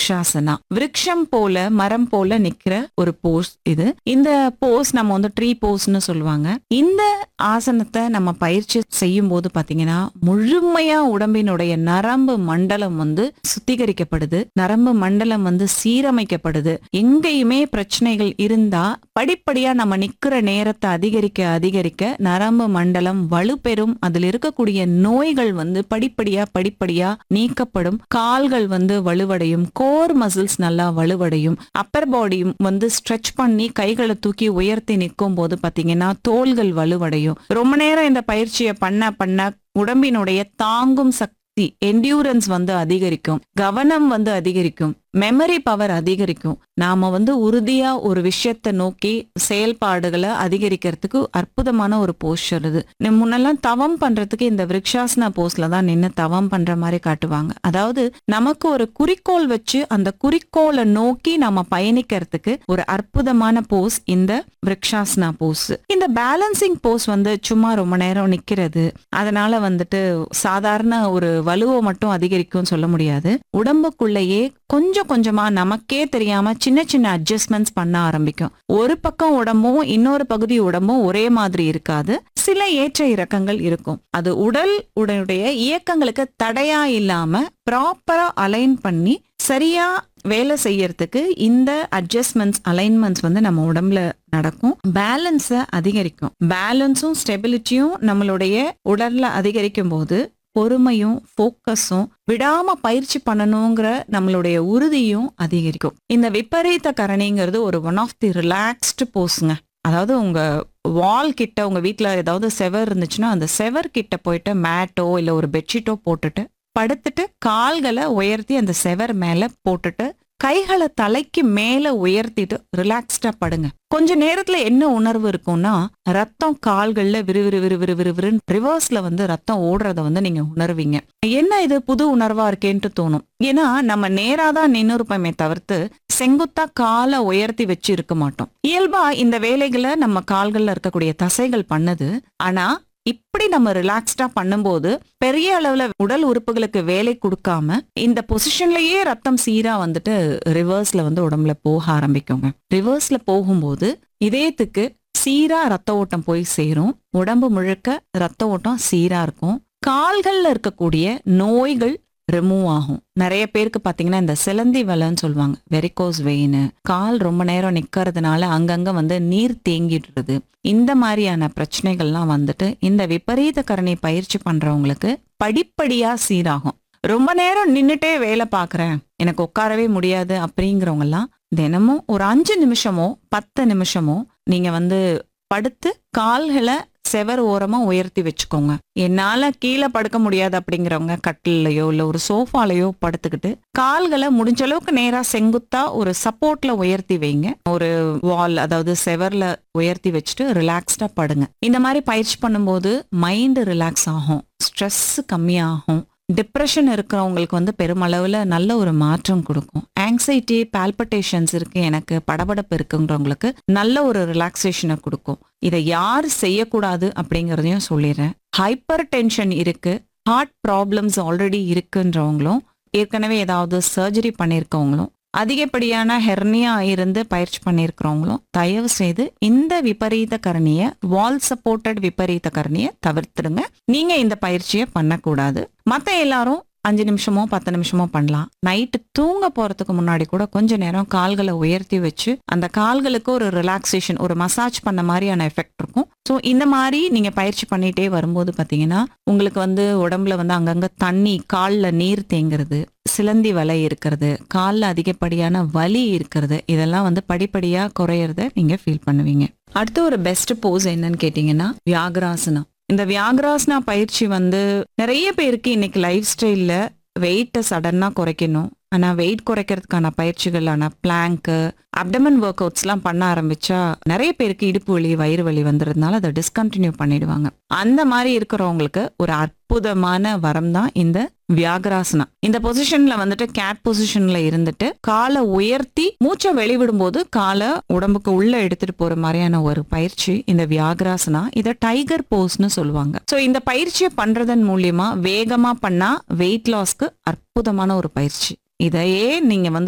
விருக்ஷாசனா விருக்ஷம் போல மரம் போல நிக்கிற ஒரு போஸ் இது இந்த போஸ் நம்ம வந்து ட்ரீ போஸ்னு சொல்லுவாங்க இந்த ஆசனத்தை நம்ம பயிற்சி செய்யும் போது பாத்தீங்கன்னா முழுமையா உடம்பினுடைய நரம்பு மண்டலம் வந்து சுத்திகரிக்கப்படுது நரம்பு மண்டலம் வந்து சீரமைக்கப்படுது எங்கேயுமே பிரச்சனைகள் இருந்தா படிப்படியா நம்ம நிக்கிற நேரத்தை அதிகரிக்க அதிகரிக்க நரம்பு மண்டலம் வலுப்பெறும் அதில் இருக்கக்கூடிய நோய்கள் வந்து படிப்படியா படிப்படியா நீக்கப்படும் கால்கள் வந்து வலுவடையும் கோர் மசில்ஸ் நல்லா வலுவடையும் அப்பர் பாடியும் வந்து ஸ்ட்ரெச் பண்ணி கைகளை தூக்கி உயர்த்தி நிற்கும் போது பாத்தீங்கன்னா தோள்கள் வலுவடையும் ரொம்ப நேரம் இந்த பயிற்சியை பண்ண பண்ண உடம்பினுடைய தாங்கும் சக்தி என்டியூரன்ஸ் வந்து அதிகரிக்கும் கவனம் வந்து அதிகரிக்கும் மெமரி பவர் அதிகரிக்கும் நாம வந்து உறுதியா ஒரு விஷயத்தை நோக்கி செயல்பாடுகளை அதிகரிக்கிறதுக்கு அற்புதமான ஒரு போஸ்டர் இது நம்ம முன்னெல்லாம் தவம் பண்றதுக்கு இந்த விருக்ஷாசனா போஸ்ல தான் நின்று தவம் பண்ற மாதிரி காட்டுவாங்க அதாவது நமக்கு ஒரு குறிக்கோள் வச்சு அந்த குறிக்கோளை நோக்கி நம்ம பயணிக்கிறதுக்கு ஒரு அற்புதமான போஸ் இந்த விருக்ஷாசனா போஸ் இந்த பேலன்சிங் போஸ் வந்து சும்மா ரொம்ப நேரம் நிக்கிறது அதனால வந்துட்டு சாதாரண ஒரு வலுவை மட்டும் அதிகரிக்கும் சொல்ல முடியாது உடம்புக்குள்ளேயே கொஞ்சம் கொஞ்சமா நமக்கே தெரியாம சின்ன சின்ன அட்ஜஸ்ட்மெண்ட்ஸ் பண்ண ஆரம்பிக்கும் ஒரு பக்கம் உடம்பும் இன்னொரு பகுதி உடம்பும் ஒரே மாதிரி இருக்காது சில ஏற்ற இறக்கங்கள் இருக்கும் அது உடல் உடனுடைய இயக்கங்களுக்கு தடையா இல்லாம ப்ராப்பரா அலைன் பண்ணி சரியா வேலை செய்யறதுக்கு இந்த அட்ஜஸ்ட்மெண்ட்ஸ் அலைன்மெண்ட்ஸ் வந்து நம்ம உடம்புல நடக்கும் பேலன்ஸை அதிகரிக்கும் பேலன்ஸும் ஸ்டெபிலிட்டியும் நம்மளுடைய உடல்ல அதிகரிக்கும் போது பொறுமையும் ஃபோக்கஸும் விடாம பயிற்சி பண்ணணுங்கிற நம்மளுடைய உறுதியும் அதிகரிக்கும் இந்த விபரீத கரணிங்கிறது ஒரு ஒன் ஆஃப் தி ரிலாக்ஸ்டு போஸுங்க அதாவது உங்க வால் கிட்ட உங்க வீட்ல ஏதாவது செவர் இருந்துச்சுன்னா அந்த செவர் கிட்ட போயிட்டு மேட்டோ இல்ல ஒரு பெட்ஷீட்டோ போட்டுட்டு படுத்துட்டு கால்களை உயர்த்தி அந்த செவர் மேல போட்டுட்டு கைகளை தலைக்கு மேல உயர்த்திட்டு ரிலாக்ஸ்டா படுங்க கொஞ்ச நேரத்துல என்ன உணர்வு இருக்கும்னா ரத்தம் கால்கள்ல விறுவிறு விறுவிறு விறுவிறுன்னு ரிவர்ஸ்ல வந்து ரத்தம் ஓடுறத வந்து நீங்க உணர்வீங்க என்ன இது புது உணர்வா இருக்கேன்ட்டு தோணும் ஏன்னா நம்ம நேராதான் நின்னு இருப்போமே தவிர்த்து செங்குத்தா காலை உயர்த்தி வச்சு இருக்க மாட்டோம் இயல்பா இந்த வேலைகளை நம்ம கால்கள்ல இருக்கக்கூடிய தசைகள் பண்ணுது ஆனா இப்படி நம்ம ரிலாக்ஸ்டா பண்ணும்போது பெரிய அளவுல உடல் உறுப்புகளுக்கு வேலை கொடுக்காம இந்த பொசிஷன்லயே ரத்தம் சீரா வந்துட்டு ரிவர்ஸ்ல வந்து உடம்புல போக ஆரம்பிக்குங்க ரிவர்ஸ்ல போகும்போது இதயத்துக்கு சீரா ரத்த ஓட்டம் போய் சேரும் உடம்பு முழுக்க ரத்த ஓட்டம் சீரா இருக்கும் கால்கள்ல இருக்கக்கூடிய நோய்கள் ரிமூவ் ஆகும் நிறைய பேருக்கு பாத்தீங்கன்னா இந்த சிலந்தி வலைன்னு சொல்லுவாங்க வெரிகோஸ் வெயின் கால் ரொம்ப நேரம் நிக்கிறதுனால அங்கங்க வந்து நீர் தேங்கிடுறது இந்த மாதிரியான பிரச்சனைகள்லாம் வந்துட்டு இந்த விபரீத கரணை பயிற்சி பண்றவங்களுக்கு படிப்படியா சீராகும் ரொம்ப நேரம் நின்னுட்டே வேலை பார்க்கறேன் எனக்கு உட்காரவே முடியாது அப்படிங்கிறவங்க எல்லாம் தினமும் ஒரு அஞ்சு நிமிஷமோ பத்து நிமிஷமோ நீங்க வந்து படுத்து கால்களை செவர் ஓரமா உயர்த்தி வச்சுக்கோங்க என்னால கீழே படுக்க முடியாது அப்படிங்கிறவங்க கட்டிலையோ இல்ல ஒரு சோஃபாலையோ படுத்துக்கிட்டு கால்களை முடிஞ்ச அளவுக்கு நேரா செங்குத்தா ஒரு சப்போர்ட்ல உயர்த்தி வைங்க ஒரு வால் அதாவது செவர்ல உயர்த்தி வச்சுட்டு ரிலாக்ஸ்டா படுங்க இந்த மாதிரி பயிற்சி பண்ணும்போது மைண்ட் ரிலாக்ஸ் ஆகும் ஸ்ட்ரெஸ் கம்மியாகும் டிப்ரெஷன் இருக்கிறவங்களுக்கு வந்து பெருமளவில் நல்ல ஒரு மாற்றம் கொடுக்கும் ஆங்ஸைட்டி பால்பட்டேஷன்ஸ் இருக்கு எனக்கு படபடப்பு இருக்குங்கிறவங்களுக்கு நல்ல ஒரு ரிலாக்ஸேஷனை கொடுக்கும் இதை யார் செய்யக்கூடாது அப்படிங்கிறதையும் சொல்லிடுறேன் ஹைப்பர் டென்ஷன் இருக்கு ஹார்ட் ப்ராப்ளம்ஸ் ஆல்ரெடி இருக்குன்றவங்களும் ஏற்கனவே ஏதாவது சர்ஜரி பண்ணியிருக்கவங்களும் அதிகப்படியான ஹெர்னியா இருந்து பயிற்சி பண்ணியிருக்கிறவங்களும் தயவு செய்து இந்த விபரீத கரணிய வால் சப்போர்ட்டட் விபரீத கரணிய தவிர்த்துடுங்க நீங்க இந்த பயிற்சியை பண்ணக்கூடாது மத்த எல்லாரும் அஞ்சு நிமிஷமோ பத்து நிமிஷமோ பண்ணலாம் நைட்டு தூங்க போறதுக்கு முன்னாடி கூட கொஞ்ச நேரம் கால்களை உயர்த்தி வச்சு அந்த கால்களுக்கு ஒரு ரிலாக்ஸேஷன் ஒரு மசாஜ் பண்ண மாதிரியான எஃபெக்ட் இருக்கும் ஸோ இந்த மாதிரி நீங்க பயிற்சி பண்ணிட்டே வரும்போது பாத்தீங்கன்னா உங்களுக்கு வந்து உடம்புல வந்து அங்கங்க தண்ணி கால்ல நீர் தேங்குறது சிலந்தி வலை இருக்கிறது காலில் அதிகப்படியான வலி இருக்கிறது இதெல்லாம் வந்து படிப்படியா குறையறத நீங்க ஃபீல் பண்ணுவீங்க அடுத்து ஒரு பெஸ்ட் போஸ் என்னன்னு கேட்டீங்கன்னா வியாகராசனம் இந்த வியாகராசனா பயிற்சி வந்து நிறைய பேருக்கு இன்னைக்கு லைஃப் ஸ்டைல்ல வெயிட்டை சடனா குறைக்கணும் ஆனா வெயிட் குறைக்கிறதுக்கான பயிற்சிகளான பிளாங்க்கு அப்டமன் ஒர்க் அவுட்ஸ்லாம் பண்ண ஆரம்பிச்சா நிறைய பேருக்கு இடுப்பு வலி வயிறு வலி வந்துடுறதுனால அதை டிஸ்கண்டினியூ பண்ணிடுவாங்க அந்த மாதிரி இருக்கிறவங்களுக்கு ஒரு அற்புதமான வரம் தான் இந்த வியாகராசனா இந்த பொசிஷன்ல வந்துட்டு கேட் பொசிஷன்ல இருந்துட்டு காலை உயர்த்தி மூச்சை வெளிவிடும் போது காலை உடம்புக்கு உள்ள எடுத்துட்டு போற மாதிரியான ஒரு பயிற்சி இந்த வியாகராசனா இத டைகர் போஸ்னு சொல்லுவாங்க சோ இந்த பயிற்சியை பண்றதன் மூலியமா வேகமா பண்ணா வெயிட் லாஸ்க்கு அற்புதமான ஒரு பயிற்சி இதையே நீங்க வந்து